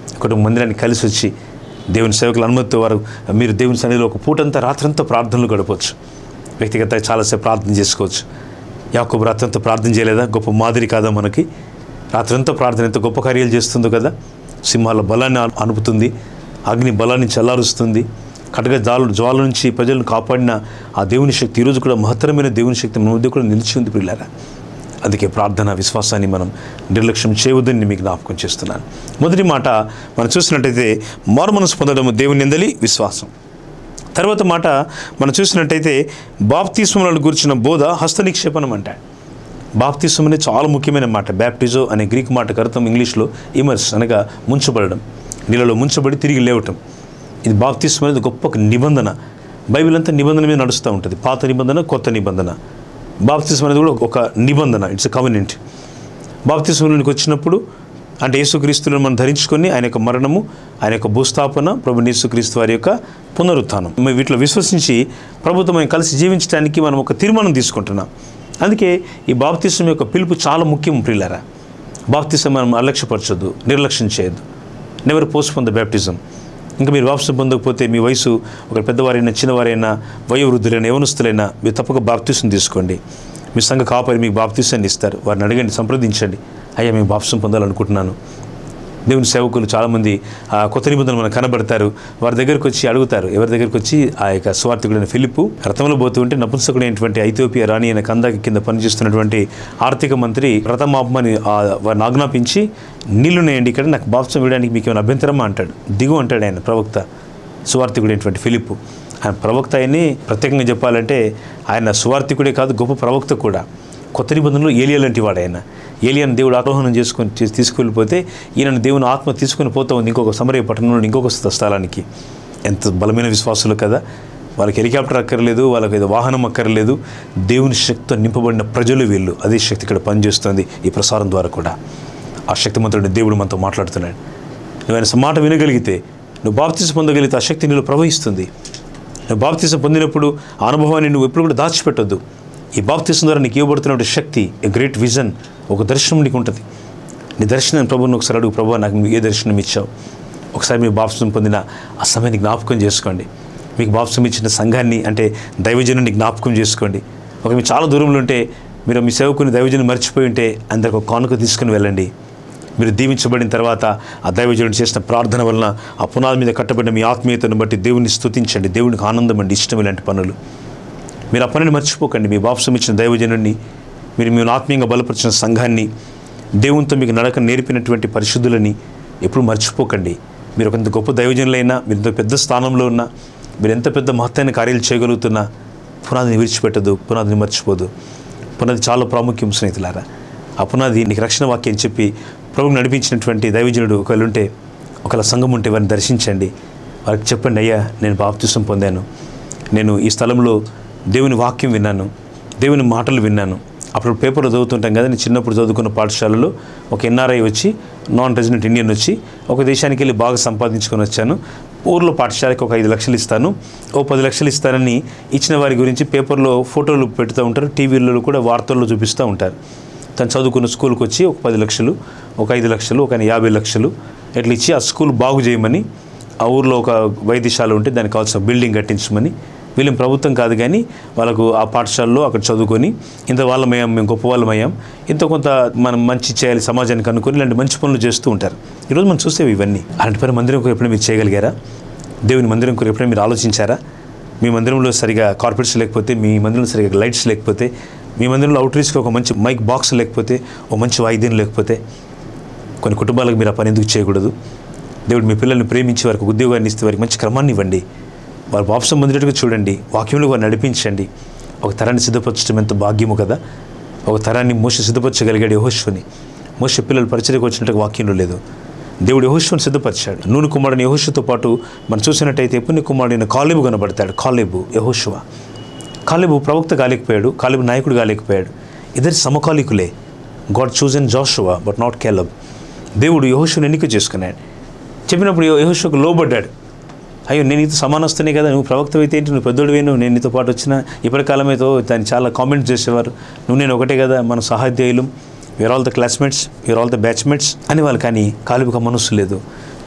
కుటుంబ మందిరాన్ని కలిసి వచ్చి దేవుని సేవకుల అనుమతితో వారు మీరు దేవుని సన్నిధిలో ఒక పూటంతా రాత్రంతా ప్రార్థనలు గడపవచ్చు వ్యక్తిగతంగా చాలాసేపు ప్రార్థన చేసుకోవచ్చు యాకోబు రాత్రంతా ప్రార్థన చేయలేదా గొప్ప మాదిరి కాదా మనకి రాత్రంతా ప్రార్థన ఎంత గొప్ప కార్యాలు చేస్తుందో కదా సింహాల బలాన్ని అను- అనుపుతుంది అగ్ని బలాన్ని చల్లారుస్తుంది కటక జాలు జ్వాల నుంచి ప్రజలను కాపాడిన ఆ దేవుని శక్తి ఈరోజు కూడా మహత్తరమైన దేవుని శక్తి మన మధ్య కూడా నిలిచి ఉంది పిల్లారా అందుకే ప్రార్థన విశ్వాసాన్ని మనం నిర్లక్ష్యం చేయవద్దని మీకు జ్ఞాపకం చేస్తున్నాను మొదటి మాట మనం చూసినట్టయితే మారుమనసు పొందడం దేవుని ఎందలి విశ్వాసం తర్వాత మాట మనం చూసినట్టయితే బాప్తిస్మలను గురించిన బోధ హస్త నిక్షేపణం అంటాడు బాప్తిస్మం అనేది చాలా ముఖ్యమైన మాట బ్యాప్టిజో అనే గ్రీక్ మాట అర్థం ఇంగ్లీష్లో ఇమర్స్ అనగా ముంచబడడం నీళ్ళలో ముంచబడి తిరిగి లేవటం ఇది బాప్తిస్మం అనేది గొప్ప ఒక నిబంధన బైబిల్ అంతా నిబంధన మీద నడుస్తూ ఉంటుంది పాత నిబంధన కొత్త నిబంధన బాప్తిస్మం అనేది కూడా ఒక నిబంధన ఇట్స్ ఎ కవెనెంట్ బాప్తిస్మంలోనికి వచ్చినప్పుడు అంటే యేసుక్రీస్తులను మనం ధరించుకొని ఆయన యొక్క మరణము ఆయన యొక్క భూస్థాపన ప్రభు యేసుక్రీస్తు వారి యొక్క పునరుత్థానం మేము వీటిలో విశ్వసించి ప్రభుత్వం మేము కలిసి జీవించడానికి మనం ఒక తీర్మానం తీసుకుంటున్నాం అందుకే ఈ బాప్తిసం యొక్క పిలుపు చాలా ముఖ్యం ప్రియులారా బాప్తిసం మనం అలక్ష్యపరచొద్దు నిర్లక్ష్యం చేయొద్దు నెవర్ పోస్ట్ పొంద బ్యాప్టిజం ఇంకా మీరు బాప్తిసం పొందకపోతే మీ వయసు ఒక పెద్దవారైనా చిన్నవారైనా వయోవృద్ధులైనా యవనస్తులైనా మీరు తప్పక బాప్తిసం తీసుకోండి మీ సంఘ కాపరి మీకు బాప్తిసాన్ని ఇస్తారు వారిని అడగండి సంప్రదించండి అయ్యా మేము బాప్తిసం పొందాలనుకుంటున్నాను దేవుని సేవకులు చాలామంది ఆ కొత్త నిబంధనలు మనకు కనబడతారు వారి దగ్గరికి వచ్చి అడుగుతారు ఎవరి దగ్గరికి వచ్చి ఆ యొక్క స్వార్థకుడైన ఫిలిప్పు రథంలో పోతూ ఉంటే నపుంసకుడైనటువంటి ఐథోపియా రాణి అయిన కందాకి కింద పనిచేస్తున్నటువంటి ఆర్థిక మంత్రి రథమాపమని ఆ వారిని ఆజ్ఞాపించి నీళ్లు నేయండి ఇక్కడ నాకు బాప్సం వేయడానికి మీకు ఏమైనా అభ్యంతరమా అంటాడు దిగు అంటాడు ఆయన ప్రవక్త సువార్థికుడైనటువంటి ఫిలిప్పు ఆయన ప్రవక్త ఆయన్ని ప్రత్యేకంగా చెప్పాలంటే ఆయన సువార్థికుడే కాదు గొప్ప ప్రవక్త కూడా కొత్త నిబంధనలు ఏలియా లాంటి వాడు ఆయన ఏలియాను దేవుడు ఆరోహణం చేసుకొని తీ- తీసుకెళ్ళిపోతే ఈయనను దేవుని ఆత్మ తీసుకొని పోతా ఉంది ఇంకొక సమరయ పట్టణంలో ఇంకొక స్థ- స్థలానికి ఎంత బలమైన విశ్వాసులు కదా వాళ్ళకి హెలికాప్టర్ అక్కర్లేదు వాళ్ళకి ఏదో వాహనం అక్కర్లేదు దేవుని శక్తితో నింపబడిన ప్రజలు వీళ్ళు అదే శక్తి ఇక్కడ పనిచేస్తుంది ఈ ప్రసారం ద్వారా కూడా ఆ శక్తిమంతుడిని దేవుడు మనతో మాట్లాడుతున్నాడు నువ్వు ఆయన మాట వినగలిగితే నువ్వు బాప్తిసం పొందగలిగితే ఆ శక్తి నీలో ప్రవహిస్తుంది నువ్వు బాప్తిసం పొందినప్పుడు ఆ అనుభవాన్ని నువ్వు ఎప్పుడు కూడా దాచిపెట్టొద్దు ఈ బాప్తిసం ద్వారా నీకు ఇవ్వబడుతున్న శక్తి ఎ గ్రేట్ విజన్ ఒక దర్శనం నీకు ఉంటుంది నీ దర్శనం ప్రభుని ఒకసారి అడుగు ప్రభు నాకు నువ్వు ఏ దర్శనం ఇచ్చావు ఒకసారి మీరు బాప్సం పొందిన ఆ సమయాన్ని జ్ఞాపకం చేసుకోండి మీకు బాప్సం ఇచ్చిన సంఘాన్ని అంటే దైవజనుని జ్ఞాపకం చేసుకోండి ఒక మీరు చాలా దూరంలో ఉంటే మీరు మీ సేవకుని దైవజను మర్చిపోయి ఉంటే అందరికి ఒక కానుక తీసుకుని వెళ్ళండి మీరు దీవించబడిన తర్వాత ఆ దైవజనుడు చేసిన ప్రార్థన వలన ఆ పునాది మీద కట్టబడిన మీ ఆత్మీయతను బట్టి దేవుని స్తుతించండి దేవునికి ఆనందం అండి ఇష్టం ఇలాంటి పనులు మీరు ఆ పనిని మర్చిపోకండి మీ బాప్సం ఇచ్చిన దైవజనుడిని మీరు మీ ఆత్మీయంగా బలపరిచిన సంఘాన్ని దేవునితో మీకు నడక నేర్పినటువంటి పరిశుద్ధులని ఎప్పుడు మర్చిపోకండి మీరు ఒక ఎంత గొప్ప దైవజనులైనా మీరు ఎంత పెద్ద స్థానంలో ఉన్నా మీరు ఎంత పెద్ద మహత్తైన కార్యాలు చేయగలుగుతున్నా పునాదిని విడిచిపెట్టదు పునాదిని మర్చిపోదు పునాది చాలా ప్రాముఖ్యం స్నేహితులారా ఆ పునాది నీకు రక్షణ వాక్యం చెప్పి ప్రభువు నడిపించినటువంటి దైవజనుడు ఒకవేళ ఉంటే ఒకవేళ సంఘం ఉంటే వారిని దర్శించండి వారికి చెప్పండి అయ్యా నేను బాప్తిసం పొందాను నేను ఈ స్థలంలో దేవుని వాక్యం విన్నాను దేవుని మాటలు విన్నాను అప్పుడు పేపర్లో చదువుతుంటాం కదా నేను చిన్నప్పుడు చదువుకున్న పాఠశాలలో ఒక ఎన్ఆర్ఐ వచ్చి నాన్ రెసిడెంట్ ఇండియన్ వచ్చి ఒక దేశానికి వెళ్ళి బాగా సంపాదించుకొని వచ్చాను ఊర్లో పాఠశాలకు ఒక ఐదు లక్షలు ఇస్తాను ఓ పది లక్షలు ఇస్తానని ఇచ్చిన వారి గురించి పేపర్లో ఫోటోలు పెడుతూ ఉంటారు టీవీలలో కూడా వార్తల్లో చూపిస్తూ ఉంటారు తను చదువుకున్న స్కూల్కి వచ్చి ఒక పది లక్షలు ఒక ఐదు లక్షలు ఒక యాభై లక్షలు ఇట్లా ఇచ్చి ఆ స్కూల్ బాగు చేయమని ఆ ఊర్లో ఒక వైద్యశాల ఉంటే దానికి కావాల్సిన బిల్డింగ్ కట్టించమని వీళ్ళం ప్రభుత్వం కాదు కానీ వాళ్ళకు ఆ పాఠశాలలో అక్కడ చదువుకొని ఇంత వాళ్ళమయ్యాం మేము గొప్ప వాళ్ళమయ్యాం ఇంత కొంత మనం మంచి చేయాలి సమాజానికి అనుకుని ఇలాంటి మంచి పనులు చేస్తూ ఉంటారు ఈరోజు మనం చూసేవి ఇవన్నీ అలాంటి పని మందిరం కొరకు ఎప్పుడైనా మీరు చేయగలిగారా దేవుని మందిరం కొరకు ఎప్పుడైనా మీరు ఆలోచించారా మీ మందిరంలో సరిగా కార్పెట్స్ లేకపోతే మీ మందిరంలో సరిగా లైట్స్ లేకపోతే మీ మందిరంలో అవుట్రీచ్కి ఒక మంచి మైక్ బాక్స్ లేకపోతే ఒక మంచి వాయిద్యం లేకపోతే కొన్ని కుటుంబాలకు మీరు ఆ పని ఎందుకు చేయకూడదు దేవుడు మీ పిల్లల్ని ప్రేమించి వారికి ఉద్యోగాన్ని ఇస్తే వారికి మంచి క్రమాన్ని ఇవ్వండి వారు వాపసం పొందినట్టుగా చూడండి వాక్యంలో వారిని నడిపించండి ఒక తరాన్ని సిద్ధపరచడం ఎంత భాగ్యము కదా ఒక తరాన్ని మోస సిద్ధపరచగలిగాడు యహోశ్వని మోస పిల్లలు పరిచయకు వచ్చినట్టుగా వాక్యంలో లేదు దేవుడు యహోశ్వని సిద్ధపరిచాడు నూనె కుమారుని యహోషుతో పాటు మనం చూసినట్టయితే పుణ్య కుమారుడైన కాలేబు కనబడతాడు కాలేబు యహోశువ కాలేబు ప్రవక్త కాలేకపోయాడు కాలేబు నాయకుడు కాలేకపోయాడు ఇద్దరు సమకాలికులే God chosen Joshua but not Caleb దేవుడు యహోషుని ఎన్నిక చేసుకున్నాడు చెప్పినప్పుడు యహోషుకు లోబడ్డాడు అయ్యో నేను నీతో సమానస్తునే కదా నువ్వు ప్రవక్త అయితే ఏంటి నువ్వు పెద్దోడు వేను నేను నీతో పాటు వచ్చిన ఇప్పటి కాలమైతే దాన్ని చాలా కామెంట్స్ చేసేవారు నువ్వు నేను ఒకటే కదా మన సహాధ్యాయులు we are all the classmates we are all the batchmates అని వాళ్ళు కానీ కాలుపుక మనస్సు లేదు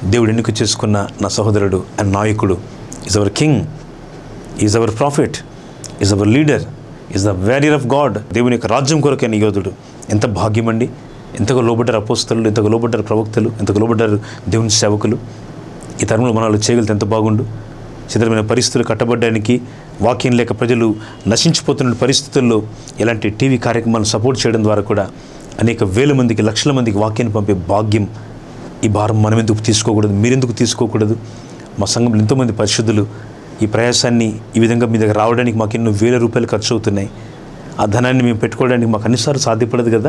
దేవుడు ఎన్నిక చేసుకున్న నా సహోదరుడు అండ్ నాయకుడు is our king is our prophet is our leader is the warrior of God దేవుని యొక్క రాజ్యం కొరకైన యోధుడు ఎంత భాగ్యం అండి ఎంతగా లోబడ్డారు అపోస్తలు ఎంతగా లోబడ్డారు ప్రవక్తలు ఎంతగా లోబడ్డారు దేవుని సేవకులు ఈ తరంలో మనలో చేయగలిగితే ఎంత బాగుండు చిత్రమైన పరిస్థితులు కట్టబడ్డానికి వాక్యం లేక ప్రజలు నశించిపోతున్న పరిస్థితుల్లో ఇలాంటి టీవీ కార్యక్రమాలను సపోర్ట్ చేయడం ద్వారా కూడా అనేక వేల మందికి లక్షల మందికి వాక్యాన్ని పంపే భాగ్యం ఈ భారం మనం ఎందుకు తీసుకోకూడదు మీరెందుకు తీసుకోకూడదు మా సంఘంలో ఎంతోమంది పరిశుద్ధులు ఈ ప్రయాసాన్ని ఈ విధంగా మీ దగ్గర రావడానికి మాకు ఎన్నో వేల రూపాయలు ఖర్చు అవుతున్నాయి ఆ ధనాన్ని మేము పెట్టుకోవడానికి మాకు అన్నిసార్లు సాధ్యపడదు కదా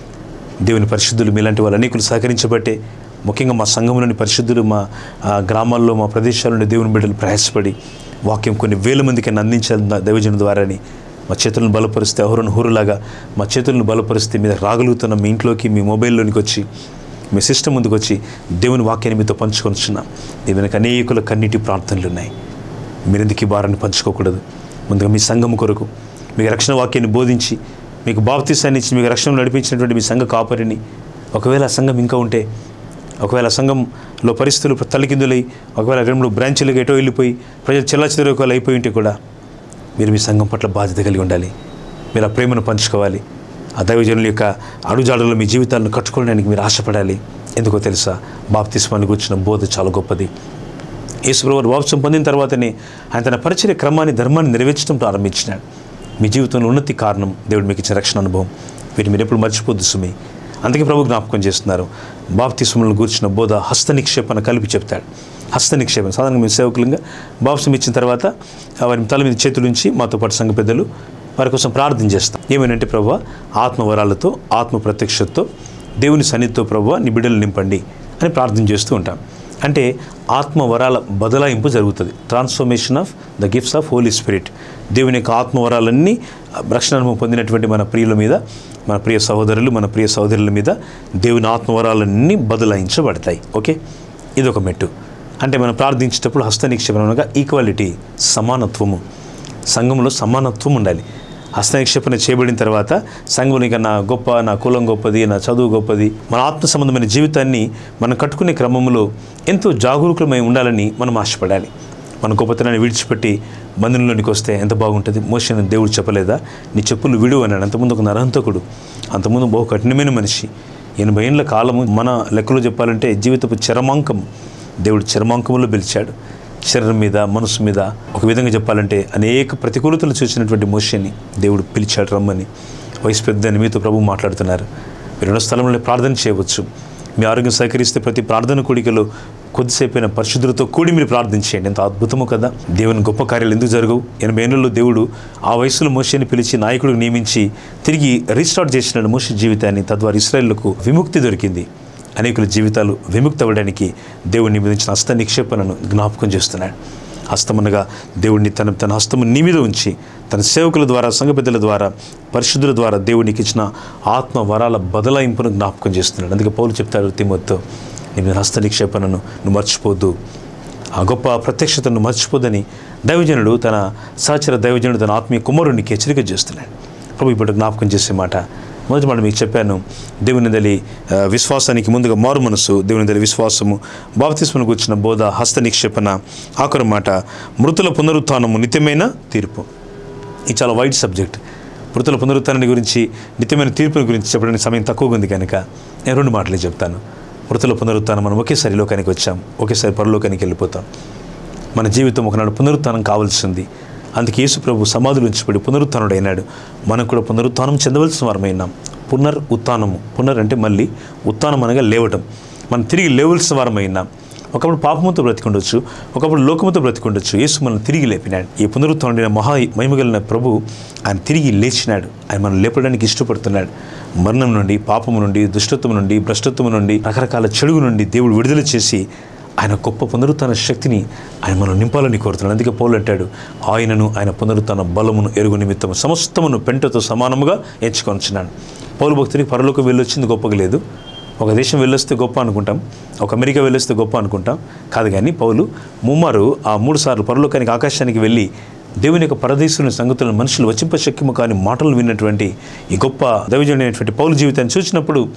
దేవుని పరిశుద్ధులు మీలాంటి వాళ్ళు అనేకులు సహకరించబట్టే ముఖ్యంగా మా సంఘంలోని పరిశుద్ధులు మా ఆ, గ్రామాల్లో మా ప్రదేశాల్లోని దేవుని బిడ్డలు ప్రయాసపడి వాక్యం కొన్ని వేల మందికి అందించాలి నా దైవజన ద్వారాని మా చేతులను బలపరిస్తే అహురను హురులాగా మా చేతులను బలపరిస్తే మీద రాగలుగుతున్న మీ ఇంట్లోకి మీ మొబైల్లోనికి వచ్చి మీ సిస్టమ్ ముందుకు వచ్చి దేవుని వాక్యాన్ని మీతో పంచుకొనిచున్నాం మీ వెనక అనేకుల కన్నీటి ప్రార్థనలు ఉన్నాయి మీరెందుకు ఈ భారాన్ని పంచుకోకూడదు ముందుగా మీ సంఘం కొరకు మీకు రక్షణ వాక్యాన్ని బోధించి మీకు బాప్తీసాన్ని ఇచ్చి మీకు రక్షణ నడిపించినటువంటి మీ సంఘ కాపరిని ఒకవేళ ఆ సంఘం ఇంకా ఉంటే ఒకవేళ ఆ సంఘంలో పరిస్థితులు తల్లికిందులై ఒకవేళ రెండు మూడు బ్రాంచీలుగా ఎటో వెళ్ళిపోయి ప్రజలు చెల్లాచెదరు ఒకవేళ అయిపోయి ఉంటే కూడా మీరు మీ సంఘం పట్ల బాధ్యత కలిగి ఉండాలి మీరు ఆ ప్రేమను పంచుకోవాలి ఆ దైవజనుల యొక్క అడుగుజాడలో మీ జీవితాలను కట్టుకోవడానికి మీరు ఆశపడాలి ఎందుకో తెలుసా బాప్తిస్మాన్ని కూర్చున్న బోధ చాలా గొప్పది యేసుప్రభు వాపసం పొందిన తర్వాతనే ఆయన తన పరిచర్య క్రమాన్ని ధర్మాన్ని నెరవేర్చడం ప్రారంభించినాడు మీ జీవితంలో ఉన్నతి కారణం దేవుడు మీకు ఇచ్చిన రక్షణ అనుభవం వీటిని మీరు ఎప్పుడు మర్చిపోద్దు సుమి అందుకే ప్రభు జ్ఞాపకం చేస్తున్నారు బాప్తిస్మలను కూర్చున్న బోధ హస్త నిక్షేపణ కలిపి చెప్తాడు హస్త నిక్షేపణ సాధారణంగా మేము సేవకులంగా బాప్సం ఇచ్చిన తర్వాత వారి తల మీద చేతులు ఉంచి మాతో పాటు సంఘ పెద్దలు వారి కోసం ప్రార్థన చేస్తాం ఏమేనంటే ప్రభు ఆత్మవరాలతో ఆత్మ ప్రత్యక్షతతో దేవుని సన్నిధితో ప్రభు నీ బిడ్డలు నింపండి అని ప్రార్థన చేస్తూ ఉంటాం అంటే ఆత్మ వరాల బదలాయింపు జరుగుతుంది transformation of the gifts of Holy Spirit దేవుని యొక్క ఆత్మ వరాలన్నీ రక్షణ అనుభవం పొందినటువంటి మన ప్రియుల మీద మన ప్రియ సహోదరులు మన ప్రియ సహోదరుల మీద దేవుని ఆత్మవరాలన్నీ బదలాయించబడతాయి ఓకే ఇది ఒక మెట్టు అంటే మనం ప్రార్థించేటప్పుడు హస్త నిక్షేపణ అనగా ఈక్వాలిటీ సమానత్వము సంఘంలో సమానత్వం ఉండాలి హస్త నిక్షేపణ చేయబడిన తర్వాత సంఘం ఇక నా గొప్ప నా కులం గొప్పది నా చదువు గొప్పది మన ఆత్మ సంబంధమైన జీవితాన్ని మనం కట్టుకునే క్రమంలో ఎంతో జాగరూకులమై ఉండాలని మనం ఆశపడాలి మన గొప్పతనాన్ని విడిచిపెట్టి బంధంలోనికి వస్తే ఎంత బాగుంటుంది మోషన్ దేవుడు చెప్పలేదా నీ చెప్పులు విడు అన్నాడు అంతకుముందు ఒక నరహంతకుడు అంతకుముందు బహు కఠినమైన మనిషి ఎనభై ఏళ్ళ కాలము మన లెక్కలో చెప్పాలంటే జీవితపు చరమాంకం దేవుడు చరమాంకములో పిలిచాడు శరీరం మీద మనసు మీద ఒక విధంగా చెప్పాలంటే అనేక ప్రతికూలతలు చూసినటువంటి మోషని దేవుడు పిలిచాడు రమ్మని వయసు పెద్దని మీతో ప్రభు మాట్లాడుతున్నారు మీరు ఉన్న స్థలంలో ప్రార్థన చేయవచ్చు మీ ఆరోగ్యం సహకరిస్తే ప్రతి ప్రార్థన కూడికలో కొద్దిసేపైన పరిశుద్ధులతో కూడి మీరు ప్రార్థించేయండి ఎంత అద్భుతము కదా దేవుని గొప్ప కార్యాలు ఎందుకు జరగవు ఎనభై ఏళ్ళలో దేవుడు ఆ వయసులో మోషని పిలిచి నాయకుడికి నియమించి తిరిగి రీస్టార్ట్ చేసినాడు మోష జీవితాన్ని తద్వారా ఇస్రాయేళ్లకు విముక్తి దొరికింది అనేకుల జీవితాలు విముక్తి అవ్వడానికి దేవుడు నిమిదించిన హస్త నిక్షేపణను జ్ఞాపకం చేస్తున్నాడు హస్తమనగా దేవుడిని తన తన హస్తము నీ మీద ఉంచి తన సేవకుల ద్వారా సంఘ పెద్దల ద్వారా పరిశుద్ధుల ద్వారా దేవునికి ఇచ్చిన ఆత్మ వరాల బదలాయింపును జ్ఞాపకం చేస్తున్నాడు అందుకే పౌలు చెప్తాడు తిమ్మతో నీ మీద హస్త నిక్షేపణను నువ్వు మర్చిపోద్దు ఆ గొప్ప ప్రత్యక్షతను మర్చిపోదని దైవజనుడు తన సహచర దైవజనుడు తన ఆత్మీయ కుమారునికి హెచ్చరిక చేస్తున్నాడు ప్రభు ఇప్పుడు జ్ఞాపకం చేసే మాట మొదటి మాట మీకు చెప్పాను దేవుని దలి ఆ, విశ్వాసానికి ముందుగా మారు మనసు దేవుని దలి విశ్వాసము బాప్తిస్మను కూర్చిన బోధ హస్త నిక్షేపణ ఆఖరు మాట మృతుల పునరుత్థానము నిత్యమైన తీర్పు ఇది చాలా వైడ్ సబ్జెక్ట్ మృతుల పునరుత్థానాన్ని గురించి నిత్యమైన తీర్పుని గురించి చెప్పడానికి సమయం తక్కువగా ఉంది కనుక నేను రెండు మాటలే చెప్తాను మృతుల పునరుత్థానం మనం ఒకేసారి లోకానికి వచ్చాం ఒకేసారి పరలోకానికి వెళ్ళిపోతాం మన జీవితం ఒకనాడు పునరుత్థానం కావాల్సింది అందుకే యేసు ప్రభు సమాధులు ఉంచిపడి పునరుత్థానుడు అయినాడు మనం కూడా పునరుత్థానం చెందవలసిన వారమైనాం పునర్ ఉత్థానము పునర్ అంటే మళ్ళీ ఉత్థానం అనగా లేవటం మనం తిరిగి లేవలసిన వారమైనాం ఒకప్పుడు పాపముతో బ్రతికుండొచ్చు ఒకప్పుడు లోకముతో బ్రతికుండొచ్చు యేసు మనం తిరిగి లేపినాడు ఈ పునరుత్థానుడైన మహా మహిమగలిగిన ప్రభు ఆయన తిరిగి లేచినాడు ఆయన మనం లేపడానికి ఇష్టపడుతున్నాడు మరణం నుండి పాపము నుండి దుష్టత్వం నుండి భ్రష్టత్వం నుండి రకరకాల చెడుగు నుండి దేవుడు విడుదల చేసి ఆయన గొప్ప పునరుత్థాన శక్తిని ఆయన మనం నింపాలని కోరుతున్నాడు అందుకే పౌలు అంటాడు ఆయనను ఆయన పునరుత్థాన బలమును ఎరుగు నిమిత్తము సమస్తమును పెంటతో సమానముగా ఎంచుకొనిచున్నాడు పౌలు భక్తుడికి పరలోకి వెళ్ళొచ్చింది గొప్పగా లేదు ఒక దేశం వెళ్ళొస్తే గొప్ప అనుకుంటాం ఒక అమెరికా వెళ్ళొస్తే గొప్ప అనుకుంటాం కాదు కానీ పౌలు ముమ్మారు ఆ మూడు సార్లు పరలోకానికి ఆకాశానికి వెళ్ళి దేవుని యొక్క పరదేశుని సంగతులను మనుషులు వచ్చింపశక్యము కాని మాటలు విన్నటువంటి ఈ గొప్ప దైవజనుడైనటువంటి పౌలు జీవితాన్ని చూసినప్పుడు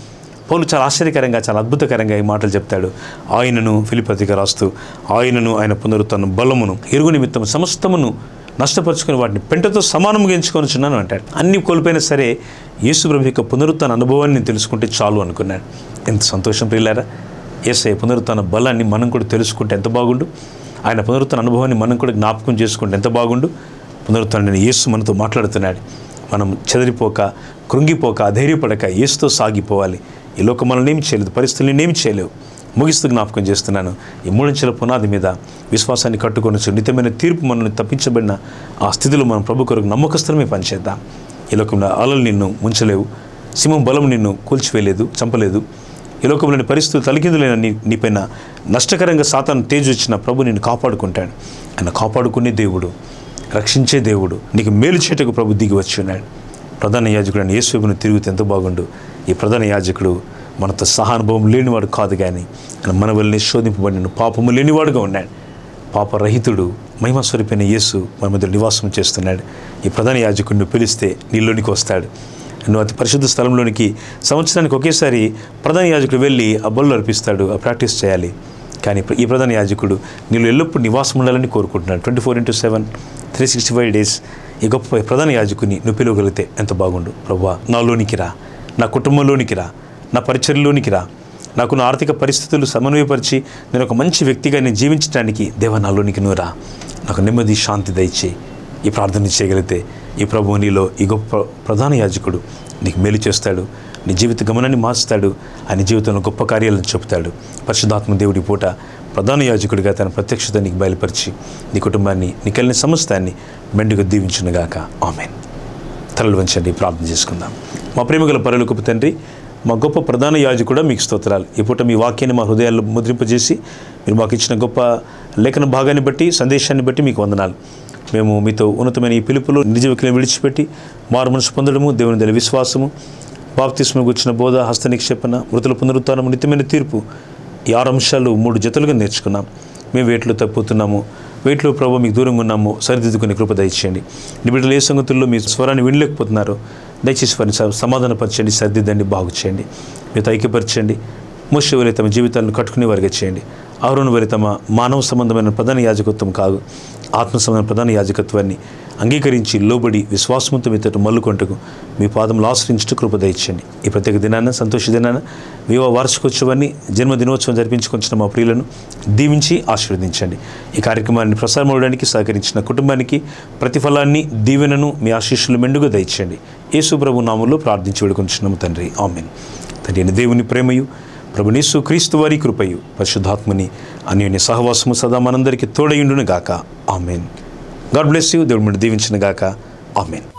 పౌలు చాలా ఆశ్చర్యకరంగా చాలా అద్భుతకరంగా ఈ మాటలు చెప్తాడు ఆయనను ఫిలిపతిగా రాస్తూ ఆయనను ఆయన పునరుత్న బలమును ఎరుగు నిమిత్తం సమస్తమును నష్టపరుచుకుని వాటిని పెంటతో సమానంగా ఎంచుకొనిచున్నాను అంటాడు అన్ని కోల్పోయినా సరే యేసు ప్రభు యొక్క పునరుత్న అనుభవాన్ని నేను తెలుసుకుంటే చాలు అనుకున్నాడు ఎంత సంతోషం ప్రియులారా ఏసఐ పునరుత్న బలాన్ని మనం కూడా తెలుసుకుంటే ఎంత బాగుండు ఆయన పునరుత్న అనుభవాన్ని మనం కూడా జ్ఞాపకం చేసుకుంటే ఎంత బాగుండు పునరుత్న యేసు మనతో మాట్లాడుతున్నాడు మనం చెదిరిపోక కృంగిపోక అధైర్యపడక యేసుతో సాగిపోవాలి ఈ లోకం మనల్ని ఏమి చేయలేదు పరిస్థితులను ఏమి చేయలేవు ముగిస్తూ జ్ఞాపకం చేస్తున్నాను ఈ మూడంచెల పునాది మీద విశ్వాసాన్ని కట్టుకొని నిత్యమైన తీర్పు మనల్ని తప్పించబడిన ఆ స్థితిలో మనం ప్రభు కొరకు నమ్మకస్తులమే పనిచేద్దాం ఈ లోకంలో అలలు నిన్ను ముంచలేవు సింహం బలం నిన్ను కూల్చివేయలేదు చంపలేదు ఈ లోకంలోని పరిస్థితులు తలకిందులైన నీ నీపైన నష్టకరంగా సాతాను తేజు వచ్చిన ప్రభు నిన్ను కాపాడుకుంటాడు ఆయన కాపాడుకునే దేవుడు రక్షించే దేవుడు నీకు మేలు చేటకు ప్రభు దిగి వచ్చి ఉన్నాడు ప్రధాన యాజకుడు అని యేసును తిరుగుతే ఎంత బాగుండు ఈ ప్రధాన యాజకుడు మనతో సహానుభవం లేనివాడు కాదు కానీ ఆయన మన వల్లనే శోధింపబడిన పాపము లేనివాడుగా ఉన్నాడు పాపరహితుడు మహిమస్వరూపైన యేసు మన మధ్య నివాసం చేస్తున్నాడు ఈ ప్రధాన యాజకుడిని పిలిస్తే నీళ్ళలోనికి వస్తాడు నువ్వు అతి పరిశుద్ధ స్థలంలోనికి సంవత్సరానికి ఒకేసారి ప్రధాన యాజకుడు వెళ్ళి ఆ బళ్ళు అర్పిస్తాడు ఆ ప్రాక్టీస్ చేయాలి కానీ ఈ ప్రధాన యాజకుడు నీళ్ళు ఎల్లప్పుడూ నివాసం ఉండాలని కోరుకుంటున్నాడు twenty four into seven three sixty five days ఈ గొప్ప ప్రధాన యాజకుని నువ్వు పిలవగలిగితే ఎంత బాగుండు ప్రభా నాలోనికి రా నా కుటుంబంలోనికి రా నా పరిచర్లోనికి రా నాకు నా ఆర్థిక పరిస్థితులు సమన్వయపరిచి నేను ఒక మంచి వ్యక్తిగా నేను జీవించడానికి దేవ నాలోనికి నువ్వు రా నాకు నెమ్మది శాంతి దయచేయి ఈ ప్రార్థన చేయగలిగితే ఈ ప్రభువు నీలో ఈ గొప్ప ప్రధాన యాజకుడు నీకు మేలు చేస్తాడు నీ జీవిత గమనాన్ని మార్చుతాడు ఆయన జీవితంలో గొప్ప కార్యాలను చెబుతాడు పరిశుధాత్మ దేవుడి పూట ప్రధాన యాజకుడిగా తన ప్రత్యక్షత నీకు బయలుపరిచి నీ కుటుంబాన్ని నీ కలిగిన సమస్తాన్ని మెండుగా దీవించునుగాక ఆమెన్ తలలు వంచండి ప్రార్థన చేసుకుందాం మా ప్రేమగల పరులకు తండ్రి మా గొప్ప ప్రధాన యాజకుడా మీకు స్తోత్రాలు ఈ పూట మీ వాక్యాన్ని మా హృదయాల్లో ముద్రింపజేసి మీరు మాకు ఇచ్చిన గొప్ప లేఖన భాగాన్ని బట్టి సందేశాన్ని బట్టి మీకు వందనాలు మేము మీతో ఉన్నతమైన ఈ పిలుపులో నిజ వ్యక్తిని విడిచిపెట్టి మారు మనసు పొందడము దేవుని దల విశ్వాసము బాప్తిస్మ గుచ్చిన బోధ హస్త నిక్షేపణ మృతుల పునరుత్నము నిత్యమైన తీర్పు ఈ ఆరు అంశాలు మూడు జతలుగా నేర్చుకున్నాం మేము వేటిలో తప్పుతున్నాము వేటిలో ప్రభు మీకు దూరంగా ఉన్నాము సరిదిద్దుకునే కృప దయచేయండి నీ బిడ్డలు ఏ సంగతుల్లో మీ స్వరాన్ని వినలేకపోతున్నారు దయచేసి వారిని స- సమాధానపరచండి సర్దిద్దండి బాగు చేయండి మీతో ఐక్యపరచండి మోసే వారి తమ జీవితాలను కట్టుకునే వారిగా చేయండి అహరోను వారి తమ మానవ సంబంధమైన ప్రధాన యాజకత్వం కాదు ఆత్మ సంబంధమైన ప్రధాన యాజకత్వాన్ని అంగీకరించి లోబడి విశ్వాసంతో మీతో మల్లుకొంటకు మీ పాదములు ఆశ్రయించుట కృప దయచేయండి ఈ ప్రత్యేక దినాన సంతోష దినాన వివాహ వార్షికోత్సవాన్ని జన్మదినోత్సవం జరిపించుకొచ్చిన మా ప్రియులను దీవించి ఆశీర్వదించండి ఈ కార్యక్రమాన్ని ప్రసారం అవడానికి సహకరించిన కుటుంబానికి ప్రతిఫలాన్ని దీవెనను మీ ఆశీస్సులు మెండుగా దయచేయండి యేసు ప్రభు నామంలో ప్రార్థించి వేడుకొంచున్నాము తండ్రి ఆమెన్ తండ్రి అయిన దేవుని ప్రేమయు ప్రభునేసు క్రీస్తు వారి కృపయు పరిశుద్ధాత్మని అన్యోన్య సహవాసము సదా మనందరికీ తోడయుండును గాక ఆమెన్ గాడ్ బ్లెస్ యూ దేవుడు దీవించిన గాక ఆమెన్